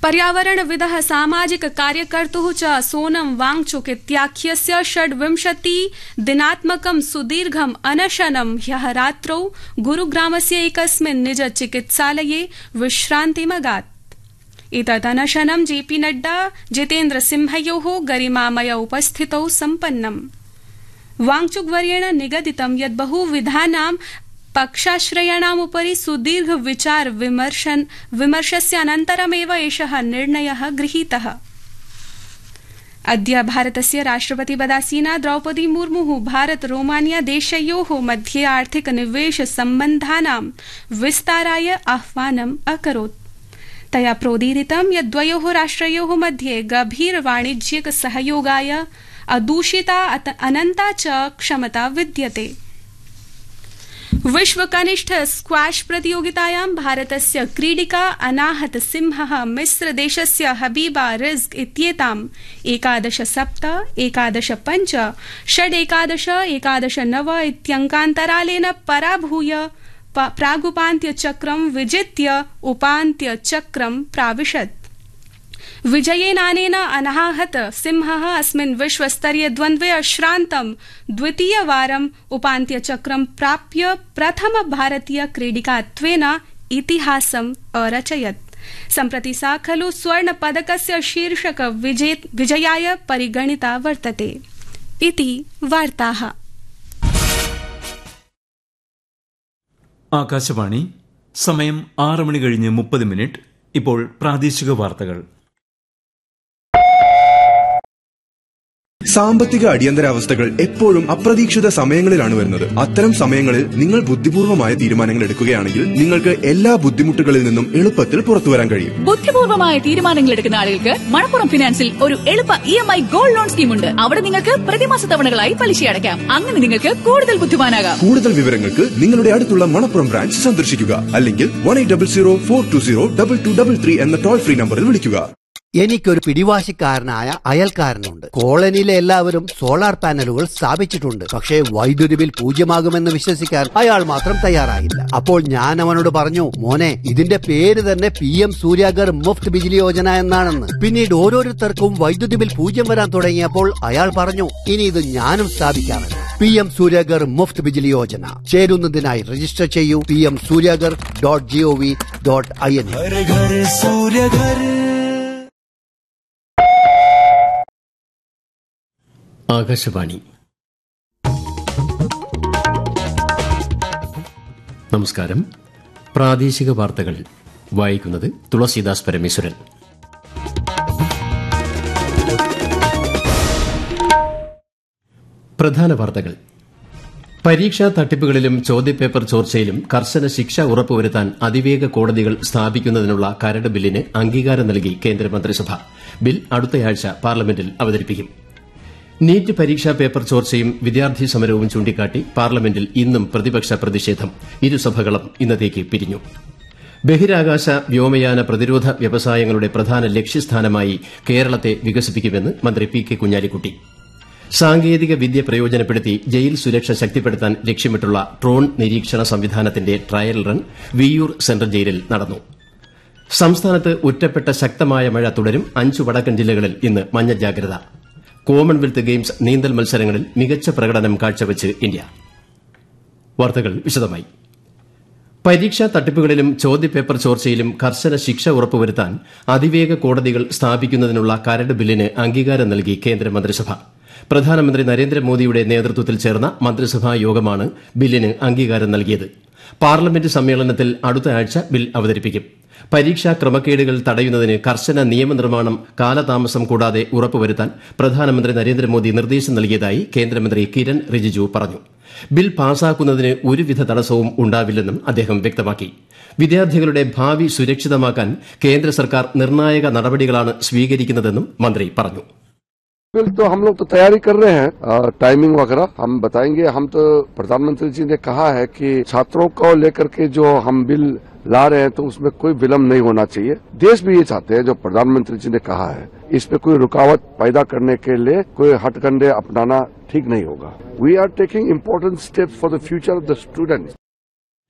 पर्यावरणविदः सामाजिक कार्यकर्तुः च सोनम वांगचुक इत्याख्यस्य षड्विंशति दिनात्मकं सुदीर्घम् अनशनं ह्यः रात्रौ गुरुग्रामस्य एकस्मिन् निज चिकित्सालये विश्रान्तिमगात् एतत् अनशनं जेपी नड्डा जितेन्द्र सिंहयोः गरिमामय उपस्थितौ सम्पन्नम् वांगचुकवर्येण निगदितं यत् बहुविधानां पक्षाश्रयाणामुपरि सुदीर्घ विचार विमर्शस्य अनन्तरमेव एषः निर्णयः गृहीतः अद्य भारतस्य राष्ट्रपति पदासीना द्रौपदी मुर्मु भारत रोमानिया देशयोः मध्ये आर्थिक निवेश सम्बन्धानां विस्ताराय आह्वानम् अकरोत् तया प्रोदीरितं यत् द्वयोः राष्ट्रयोः मध्ये गभीर वाणिज्यिक सहयोगाय अदूषिता अनन्ता च क्षमता विद्यते विश्व कनिष्ठ स्क्वाश प्रतियोगितायां भारतस्य क्रीडिका अनाहत सिंह मिस्र देशस्य हबीबा रिज्क इत्येताम् एकादश सप्त एकादश पञ्च षड् एकादश एकादश नव इत्यङ्कान्तरालेन पराभूय प्रागुपान्त्यचक्रं विजित्य उपान्त्यचक्रं प्राविशत् विजयेनानेन अनाहत सिंहः अस्मिन् विश्वस्तरीय द्वन्द्वे अश्रान्तं द्वितीयवारम् उपान्त्यचक्रं प्राप्य प्रथम भारतीय क्रीडिकात्वेन इतिहासम् अरचयत् सम्प्रति सा खलु स्वर्ण पदकस्य शीर्षक विजयाय परिगणिता वर्तते इति वार्ताः ആകാശവാണി സമയം ആറ് മണി കഴിഞ്ഞ് മുപ്പത് മിനിറ്റ് ഇപ്പോൾ പ്രാദേശിക വാർത്തകൾ സാമ്പത്തിക അടിയന്തരാവസ്ഥകൾ എപ്പോഴും അപ്രതീക്ഷിത സമയങ്ങളിലാണ് വരുന്നത് അത്തരം സമയങ്ങളിൽ നിങ്ങൾ ബുദ്ധിപൂർവമായ തീരുമാനങ്ങൾ എടുക്കുകയാണെങ്കിൽ നിങ്ങൾക്ക് എല്ലാ ബുദ്ധിമുട്ടുകളിൽ നിന്നും എളുപ്പത്തിൽ പുറത്തുവരാൻ കഴിയും ബുദ്ധിപൂർവമായ തീരുമാനങ്ങൾ എടുക്കുന്ന ആളുകൾക്ക് മണപ്പുറം ഫിനാൻസിൽ ഒരു എളുപ്പ E M I gold loan scheme ഉണ്ട് അവിടെ നിങ്ങൾക്ക് പ്രതിമാസ തവണകളായി പലിശ അടയ്ക്കാം അങ്ങനെ നിങ്ങൾക്ക് കൂടുതൽ ബുദ്ധിമാനാകാം കൂടുതൽ വിവരങ്ങൾക്ക് നിങ്ങളുടെ അടുത്തുള്ള മണപ്പുറം ബ്രാഞ്ച് സന്ദർശിക്കുക അല്ലെങ്കിൽ one eight double zero four two zero double two double three എന്ന ടോൾ ഫ്രീ നമ്പറിൽ വിളിക്കുക എനിക്കൊരു പിടിവാശിക്കാരനായ അയൽക്കാരനുണ്ട് കോളനിയിലെ എല്ലാവരും സോളാർ പാനലുകൾ സ്ഥാപിച്ചിട്ടുണ്ട് പക്ഷേ വൈദ്യുതി ബിൽ പൂജ്യമാകുമെന്ന് വിശ്വസിക്കാൻ അയാൾ മാത്രം തയ്യാറായില്ല അപ്പോൾ ഞാൻ അവനോട് പറഞ്ഞു മോനെ ഇതിന്റെ പേര് തന്നെ പി എം സൂര്യാഗർ മുഫ്ത് ബിജിലി യോജന എന്നാണെന്ന് പിന്നീട് ഓരോരുത്തർക്കും വൈദ്യുതി ബിൽ പൂജ്യം വരാൻ തുടങ്ങിയപ്പോൾ അയാൾ പറഞ്ഞു ഇനി ഇത് ഞാനും സ്ഥാപിക്കാമെന്ന് പി എം സൂര്യാഗർ മുഫ്ത് ബിജിലി യോജന ചേരുന്നതിനായി രജിസ്റ്റർ ചെയ്യൂ P M Suryaghar dot G O V dot I N Akashvani നമസ്കാരം പ്രാദേശിക വാർത്തകൾ വായിക്കുന്നത് തുളസീദാസ് പരമേശ്വരൻ പ്രധാന വാർത്തകൾ പരീക്ഷാ തട്ടിപ്പുകളിലും ചോദ്യപേപ്പർ ചോർച്ചയിലും കർശന ശിക്ഷ ഉറപ്പുവരുത്താൻ അതിവേഗ കോടതികൾ സ്ഥാപിക്കുന്നതിനുള്ള കരട് ബില്ലിന് അംഗീകാരം നൽകി കേന്ദ്രമന്ത്രിസഭ ബിൽ അടുത്തയാഴ്ച പാർലമെന്റിൽ അവതരിപ്പിക്കും നീറ്റ് പരീക്ഷാ പേപ്പർ ചോർച്ചയും വിദ്യാർത്ഥി സമരവും ചൂണ്ടിക്കാട്ടി പാർലമെന്റിൽ ഇന്നും പ്രതിപക്ഷ പ്രതിഷേധം ഇരുസഭകളും ഇന്നത്തേക്ക് പിരിഞ്ഞു ബഹിരാകാശ വ്യോമയാന പ്രതിരോധ വ്യവസായങ്ങളുടെ പ്രധാന ലക്ഷ്യസ്ഥാനമായി കേരളത്തെ വികസിപ്പിക്കുമെന്ന് മന്ത്രി പി കെ കുഞ്ഞാലിക്കുട്ടി സാങ്കേതിക വിദ്യ പ്രയോജനപ്പെടുത്തി ജയിൽ സുരക്ഷ ശക്തിപ്പെടുത്താൻ ലക്ഷ്യമിട്ടുള്ള ഡ്രോൺ നിരീക്ഷണ സംവിധാനത്തിന്റെ ട്രയൽ റൺ വിയ്യൂർ സെൻട്രൽ ജയിലിൽ നടന്നു സംസ്ഥാനത്ത് ഒറ്റപ്പെട്ട ശക്തമായ മഴ തുടരും അഞ്ചു വടക്കൻ ജില്ലകളിൽ ഇന്ന് മഞ്ഞ ജാഗ്രത കോമൺവെൽത്ത് ഗെയിംസ് നീന്തൽ മത്സരങ്ങളിൽ മികച്ച പ്രകടനം കാഴ്ചവെച്ച് ഇന്ത്യ വാർത്തകൾ വിശദമായി പരീക്ഷാ തട്ടിപ്പുകളിലും ചോദ്യപേപ്പർ ചോർച്ചയിലും കർശന ശിക്ഷ ഉറപ്പുവരുത്താൻ അതിവേഗ കോടതികൾ സ്ഥാപിക്കുന്നതിനുള്ള കരട് ബില്ലിന് അംഗീകാരം നൽകി കേന്ദ്രമന്ത്രിസഭ പ്രധാനമന്ത്രി നരേന്ദ്രമോദിയുടെ നേതൃത്വത്തിൽ ചേർന്ന മന്ത്രിസഭാ യോഗമാണ് ബില്ലിന് അംഗീകാരം നൽകിയത് പാർലമെന്റ് സമ്മേളനത്തിൽ അടുത്ത ആഴ്ച ബിൽ അവതരിപ്പിക്കും പരീക്ഷാ ക്രമക്കേടുകൾ തടയുന്നതിന് കർശന നിയമനിർമ്മാണം കാലതാമസം കൂടാതെ ഉറപ്പുവരുത്താൻ പ്രധാനമന്ത്രി നരേന്ദ്രമോദി നിർദ്ദേശം നൽകിയതായി കേന്ദ്രമന്ത്രി കിരൺ റിജിജു പറഞ്ഞു ബിൽ പാസാക്കുന്നതിന് ഒരുവിധ തടസ്സവും ഉണ്ടാവില്ലെന്നും അദ്ദേഹം വ്യക്തമാക്കി വിദ്യാർത്ഥികളുടെ ഭാവി സുരക്ഷിതമാക്കാൻ കേന്ദ്ര സർക്കാർ നിർണായക നടപടികളാണ് സ്വീകരിക്കുന്നതെന്നും മന്ത്രി പറഞ്ഞു बिल तो हम लोग तो तैयारी कर रहे हैं और टाइमिंग वगैरह हम बताएंगे हम तो प्रधानमंत्री जी ने कहा है कि छात्रों को लेकर के जो हम बिल ला रहे हैं तो उसमें कोई विलम्ब नहीं होना चाहिए देश भी ये चाहते हैं जो प्रधानमंत्री जी ने कहा है इसमें कोई रुकावट पैदा करने के लिए कोई हटकंडे अपनाना ठीक नहीं होगा we are taking important steps for the future of the students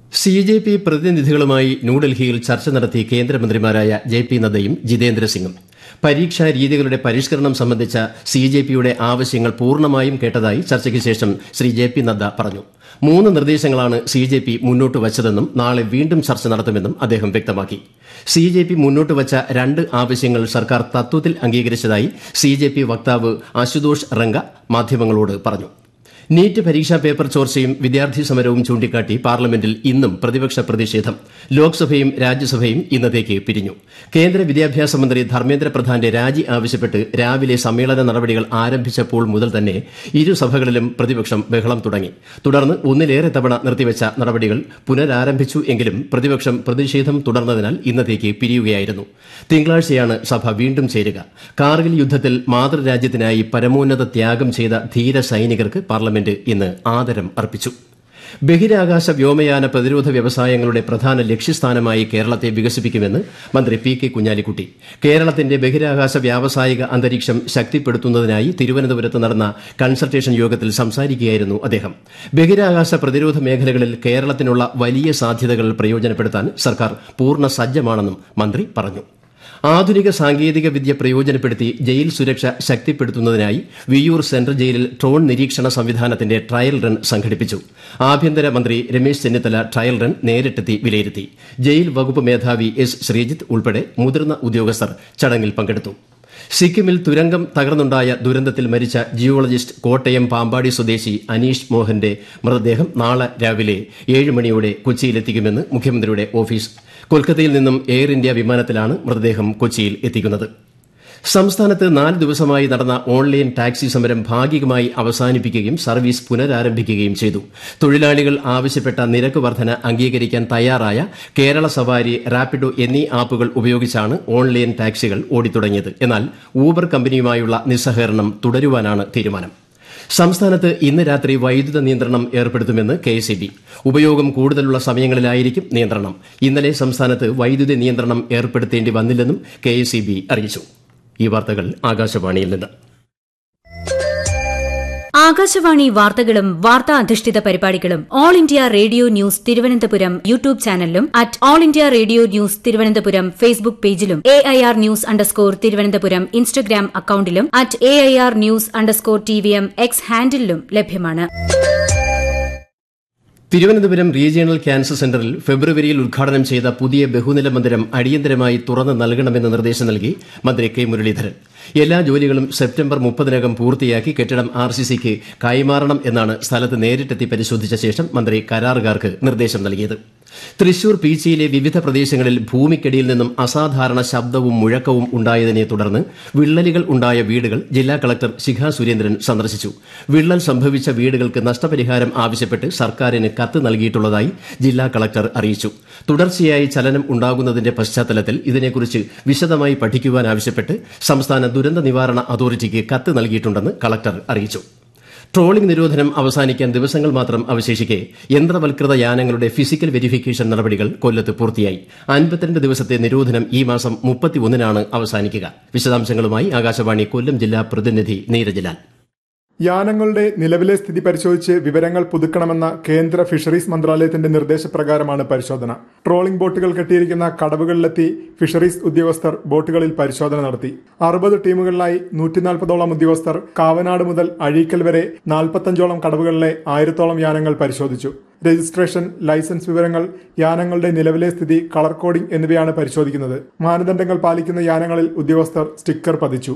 C J P പ്രതിനിധികളുമായി ന്യൂഡൽഹിയിൽ ചർച്ച നടത്തി കേന്ദ്രമന്ത്രിമാരായ ജെ പി നദ്ദയും ജിതേന്ദ്ര സിംഗും പരീക്ഷാ രീതികളുടെ പരിഷ്കരണം സംബന്ധിച്ച സി ജെ പിയുടെ ആവശ്യങ്ങൾ പൂർണ്ണമായും കേട്ടതായി ചർച്ചയ്ക്ക് ശേഷം ശ്രീ ജെ പി നദ്ദ പറഞ്ഞു മൂന്ന് നിർദ്ദേശങ്ങളാണ് സി ജെ പി മുന്നോട്ട് വച്ചതെന്നും നാളെ വീണ്ടും ചർച്ച നടത്തുമെന്നും അദ്ദേഹം വ്യക്തമാക്കി സി ജെ പി മുന്നോട്ട് വച്ച രണ്ട് ആവശ്യങ്ങൾ സർക്കാർ തത്വത്തിൽ അംഗീകരിച്ചതായി സി ജെ പി വക്താവ് അശുതോഷ് റംഗ മാധ്യമങ്ങളോട് പറഞ്ഞു നീറ്റ് പരീക്ഷാ പേപ്പർ ചോർച്ചയും വിദ്യാർത്ഥി സമരവും ചൂണ്ടിക്കാട്ടി പാർലമെന്റിൽ ഇന്നും പ്രതിപക്ഷ പ്രതിഷേധം ലോക്സഭയും രാജ്യസഭയും ഇന്നത്തേക്ക് പിരിഞ്ഞു കേന്ദ്ര വിദ്യാഭ്യാസ മന്ത്രി ധർമ്മേന്ദ്ര പ്രധാന്റെ രാജി ആവശ്യപ്പെട്ട് രാവിലെ സമ്മേളന നടപടികൾ ആരംഭിച്ചപ്പോൾ മുതൽ തന്നെ ഇരുസഭകളിലും പ്രതിപക്ഷം ബഹളം തുടങ്ങി തുടർന്ന് ഒന്നിലേറെ തവണ നിർത്തിവച്ച നടപടികൾ പുനരാരംഭിച്ചു എങ്കിലും പ്രതിപക്ഷം പ്രതിഷേധം തുടർന്നതിനാൽ ഇന്നത്തേക്ക് പിരിയുകയായിരുന്നു തിങ്കളാഴ്ചയാണ് സഭ വീണ്ടും ചേരുക കാർഗിൽ യുദ്ധത്തിൽ മാതൃരാജ്യത്തിനായി പരമോന്നത ത്യാഗം ചെയ്ത ധീര സൈനികർക്ക് പാർലമെന്റ് ഇന്ന് ആദരം അർപ്പിച്ചു ബഹിരാകാശ വ്യോമയാന പ്രതിരോധ വ്യവസായങ്ങളുടെ പ്രധാന ലക്ഷ്യസ്ഥാനമായി കേരളത്തെ വികസിപ്പിക്കുമെന്ന് മന്ത്രി പി കെ കുഞ്ഞാലിക്കുട്ടി കേരളത്തിന്റെ ബഹിരാകാശ വ്യാവസായിക അന്തരീക്ഷം ശക്തിപ്പെടുത്തുന്നതിനായി തിരുവനന്തപുരത്ത് നടന്ന കൺസൾട്ടേഷൻ യോഗത്തിൽ സംസാരിക്കുകയായിരുന്നു അദ്ദേഹം ബഹിരാകാശ പ്രതിരോധ മേഖലകളിൽ കേരളത്തിനുള്ള വലിയ സാധ്യതകൾ പ്രയോജനപ്പെടുത്താൻ സർക്കാർ പൂർണ്ണ സജ്ജമാണെന്നും മന്ത്രി പറഞ്ഞു ആധുനിക സാങ്കേതിക വിദ്യ പ്രയോജനപ്പെടുത്തി ജയിൽ സുരക്ഷ ശക്തിപ്പെടുത്തുന്നതിനായി വിയ്യൂർ സെൻട്രൽ ജയിലിൽ ഡ്രോൺ നിരീക്ഷണ സംവിധാനത്തിന്റെ ട്രയൽ റൺ സംഘടിപ്പിച്ചു ആഭ്യന്തര മന്ത്രി രമേശ് ചെന്നിത്തല ട്രയൽ റൺ നേരിട്ടെത്തി വിലയിരുത്തി ജയിൽ വകുപ്പ് മേധാവി എസ് ശ്രീജിത്ത് ഉൾപ്പെടെ മുതിർന്ന ഉദ്യോഗസ്ഥർ ചടങ്ങിൽ പങ്കെടുത്തു സിക്കിമിൽ തുരങ്കം തകർന്നുണ്ടായ ദുരന്തത്തിൽ മരിച്ച ജിയോളജിസ്റ്റ് കോട്ടയം പാമ്പാടി സ്വദേശി അനീഷ് മോഹന്റെ മൃതദേഹം നാളെ രാവിലെ ഏഴ് മണിയോടെ കൊച്ചിയിലെത്തിക്കുമെന്ന് മുഖ്യമന്ത്രിയുടെ ഓഫീസ് കൊൽക്കത്തയിൽ നിന്നും എയർ ഇന്ത്യ വിമാനത്തിലാണ് മൃതദേഹം കൊച്ചിയിൽ എത്തിക്കുന്നത് സംസ്ഥാനത്ത് നാല് ദിവസമായി നടന്ന ഓൺലൈൻ ടാക്സി സമരം ഭാഗികമായി അവസാനിപ്പിക്കുകയും സർവീസ് പുനരാരംഭിക്കുകയും ചെയ്തു തൊഴിലാളികൾ ആവശ്യപ്പെട്ട നിരക്ക് വർധന അംഗീകരിക്കാൻ തയ്യാറായ കേരള സവാരി റാപ്പിഡോ എന്നീ ആപ്പുകൾ ഉപയോഗിച്ചാണ് ഓൺലൈൻ ടാക്സികൾ ഓടിത്തുടങ്ങിയത് എന്നാൽ ഊബർ കമ്പനിയുമായുള്ള നിസ്സഹകരണം തുടരുവാനാണ് തീരുമാനം സംസ്ഥാനത്ത് ഇന്ന് രാത്രി വൈദ്യുത നിയന്ത്രണം ഏർപ്പെടുത്തുമെന്ന് കെ എസ് ബി ഉപയോഗം കൂടുതലുള്ള സമയങ്ങളിലായിരിക്കും നിയന്ത്രണം ഇന്നലെ സംസ്ഥാനത്ത് വൈദ്യുതി നിയന്ത്രണം ഏർപ്പെടുത്തേണ്ടി വന്നില്ലെന്നും കെ എസ് അറിയിച്ചു ഈ വാർത്തകൾ ആകാശവാണിയിൽ നിന്ന് ആകാശവാണി വാർത്തകളും വാർത്താ അധിഷ്ഠിത പരിപാടികളും all India radio news Thiruvananthapuram YouTube ചാനലിലും at all India radio news Thiruvananthapuram Facebook പേജിലും A I R news underscore Thiruvananthapuram Instagram അക്കൌണ്ടിലും at A I R news underscore T V M X ഹാൻഡിലും ലഭ്യമാണ് തിരുവനന്തപുരം റീജിയണൽ ക്യാൻസർ സെന്ററിൽ ഫെബ്രുവരിയിൽ ഉദ്ഘാടനം ചെയ്ത പുതിയ ബഹുനില മന്ദിരം അടിയന്തരമായി തുറന്നു നൽകണമെന്ന് നിർദ്ദേശം നൽകി മന്ത്രി കെ മുരളീധരൻ എല്ലാ ജോലികളും സെപ്റ്റംബർ മുപ്പതിനകം പൂർത്തിയാക്കി കെട്ടിടം ആർ സി സിക്ക് കൈമാറണം എന്നാണ് സ്ഥലത്ത് നേരിട്ടെത്തി പരിശോധിച്ച ശേഷം മന്ത്രി കരാറുകാർക്ക് നിർദ്ദേശം നൽകിയത് തൃശൂർ പീച്ചിയിലെ വിവിധ പ്രദേശങ്ങളിൽ ഭൂമിക്കടിയിൽ നിന്നും അസാധാരണ ശബ്ദവും മുഴക്കവും ഉണ്ടായതിനെ തുടർന്ന് വിള്ളലുകൾ ഉണ്ടായ വീടുകൾ ജില്ലാ കളക്ടർ ശിഖ സുരേന്ദ്രൻ സന്ദർശിച്ചു വിള്ളൽ സംഭവിച്ച വീടുകൾക്ക് നഷ്ടപരിഹാരം ആവശ്യപ്പെട്ട് സർക്കാരിന് കത്ത് നൽകിയിട്ടുള്ളതായി ജില്ലാ കളക്ടർ അറിയിച്ചു തുടർച്ചയായി ചലനം ഉണ്ടാകുന്നതിന്റെ പശ്ചാത്തലത്തിൽ ഇതിനെക്കുറിച്ച് വിശദമായി പഠിക്കുവാൻ ആവശ്യപ്പെട്ട് സംസ്ഥാന ദുരന്ത നിവാരണ അതോറിറ്റിക്ക് കത്ത് നൽകിയിട്ടുണ്ടെന്ന് കളക്ടർ അറിയിച്ചു ട്രോളിംഗ് നിരോധനം അവസാനിക്കാൻ ദിവസങ്ങൾ മാത്രം അവശേഷിക്കെ യന്ത്രവൽകൃത യാനങ്ങളുടെ ഫിസിക്കൽ വെരിഫിക്കേഷൻ നടപടികൾ കൊല്ലത്ത് പൂർത്തിയായി അൻപത്തിരണ്ട് ദിവസത്തെ നിരോധനം ഈ മാസം മുപ്പത്തിയൊന്നിനാണ് അവസാനിക്കുക വിശദാംശങ്ങളുമായി ആകാശവാണി കൊല്ലം ജില്ലാ പ്രതിനിധി നീരജ് യാനങ്ങളുടെ നിലവിലെ സ്ഥിതി പരിശോധിച്ച് വിവരങ്ങൾ പുതുക്കണമെന്ന കേന്ദ്ര ഫിഷറീസ് മന്ത്രാലയത്തിന്റെ നിർദ്ദേശപ്രകാരമാണ് പരിശോധന ട്രോളിംഗ് ബോട്ടുകൾ കെട്ടിയിരിക്കുന്ന കടവുകളിലെത്തി ഫിഷറീസ് ഉദ്യോഗസ്ഥർ ബോട്ടുകളിൽ പരിശോധന നടത്തി അറുപത് ടീമുകളിലായി നൂറ്റിനാൽപ്പതോളം ഉദ്യോഗസ്ഥർ കാവനാട് മുതൽ അഴീക്കൽ വരെ നാൽപ്പത്തഞ്ചോളം കടവുകളിലെ ആയിരത്തോളം യാനങ്ങൾ പരിശോധിച്ചു രജിസ്ട്രേഷൻ ലൈസൻസ് വിവരങ്ങൾ യാനങ്ങളുടെ നിലവിലെ സ്ഥിതി കളർ കോഡിംഗ് എന്നിവയാണ് പരിശോധിക്കുന്നത് മാനദണ്ഡങ്ങൾ പാലിക്കുന്ന യാനങ്ങളിൽ ഉദ്യോഗസ്ഥർ സ്റ്റിക്കർ പതിച്ചു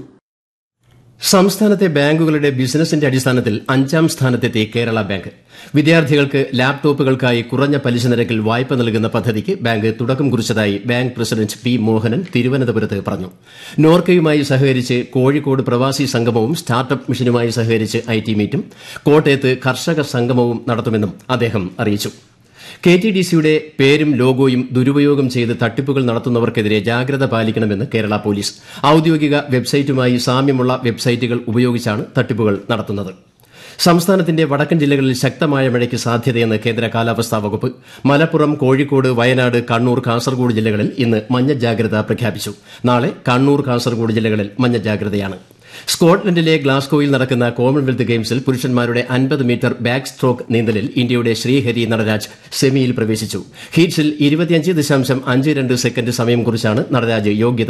സംസ്ഥാനത്തെ ബാങ്കുകളുടെ ബിസിനസിന്റെ അടിസ്ഥാനത്തിൽ അഞ്ചാം സ്ഥാനത്തെത്തി കേരള ബാങ്ക് വിദ്യാർത്ഥികൾക്ക് ലാപ്ടോപ്പുകൾക്കായി കുറഞ്ഞ പലിശ നിരക്കിൽ വായ്പ നൽകുന്ന പദ്ധതിക്ക് ബാങ്ക് തുടക്കം കുറിച്ചതായി ബാങ്ക് പ്രസിഡന്റ് പി മോഹനൻ തിരുവനന്തപുരത്ത് പറഞ്ഞു നോർക്കയുമായി സഹകരിച്ച് കോഴിക്കോട് പ്രവാസി സംഗമവും സ്റ്റാർട്ടപ്പ് മിഷനുമായി സഹകരിച്ച് ഐ ടി മീറ്റും കോട്ടയത്ത് കർഷക സംഗമവും നടത്തുമെന്നും അദ്ദേഹം അറിയിച്ചു കെ ടി ഡി സിയുടെ പേരും ലോഗോയും ദുരുപയോഗം ചെയ്ത് തട്ടിപ്പുകൾ നടത്തുന്നവർക്കെതിരെ ജാഗ്രത പാലിക്കണമെന്ന് കേരള പോലീസ് ഔദ്യോഗിക വെബ്സൈറ്റുമായി സാമ്യമുള്ള വെബ്സൈറ്റുകൾ ഉപയോഗിച്ചാണ് തട്ടിപ്പുകൾ നടത്തുന്നത് സംസ്ഥാനത്തിന്റെ വടക്കൻ ജില്ലകളിൽ ശക്തമായ മഴയ്ക്ക് സാധ്യതയെന്ന് കേന്ദ്ര കാലാവസ്ഥാ വകുപ്പ് മലപ്പുറം കോഴിക്കോട് വയനാട് കണ്ണൂർ കാസർഗോഡ് ജില്ലകളിൽ ഇന്ന് മഞ്ഞ ജാഗ്രത പ്രഖ്യാപിച്ചു നാളെ കണ്ണൂർ കാസർഗോഡ് ജില്ലകളിൽ മഞ്ഞ ജാഗ്രതയാണ് സ്കോട്ട്ലൻഡിലെ ഗ്ലാസ്ഗോയിൽ നടക്കുന്ന കോമൺവെൽത്ത് ഗെയിംസിൽ പുരുഷന്മാരുടെ അൻപത് മീറ്റർ ബാക്ക് സ്ട്രോക്ക് നീന്തലിൽ ഇന്ത്യയുടെ ശ്രീഹരി നടരാജ് സെമിയിൽ പ്രവേശിച്ചു ഹീറ്റ്സിൽ ഇരുപത്തിയഞ്ച് ദശാംശം അഞ്ച് രണ്ട് സെക്കൻഡ് സമയം കുറിച്ചാണ് നടരാജ് യോഗ്യത